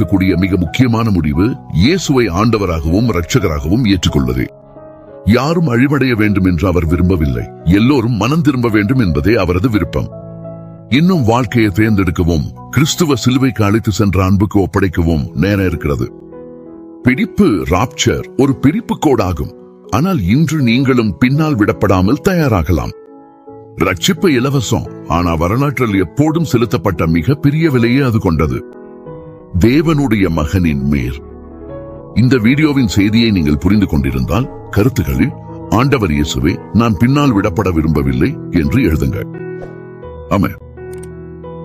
எடுக்கக்கூடிய மிக முக்கியமான முடிவு இயேசுவை ஆண்டவராகவும் இரட்சகராகவும் ஏற்றுக்கொள்வதே யாரும் அழிவடைய வேண்டும் என்று அவர் விரும்பவில்லை எல்லோரும் மனம் திரும்ப வேண்டும் என்பதே அவரது விருப்பம் இன்னும் வாழ்க்கையை தேர்ந்தெடுக்கவும் கிறிஸ்துவ சிலுவைக்கு அழைத்து சென்ற அன்புக்கு ஒப்படைக்கவும் நேரம் இருக்கிறது பிடிப்பு ராப்சர் ஒரு பிடிப்பு கோடாகும் ஆனால் இன்று நீங்களும் பின்னால் விடப்படாமல் தயாராகலாம் ரட்சிப்பு இலவசம் ஆனா வரலாற்றில் எப்போதும் செலுத்தப்பட்ட மிகப்பெரிய விலையே அது கொண்டது தேவனுடைய மகனின் மேல் இந்த வீடியோவின் செய்தியை நீங்கள் புரிந்து கொண்டிருந்தால் கருத்துகளில் ஆண்டவர் இயேசுவே நான் பின்னால் விடப்பட விரும்பவில்லை என்று எழுதுங்கள் ஆமென்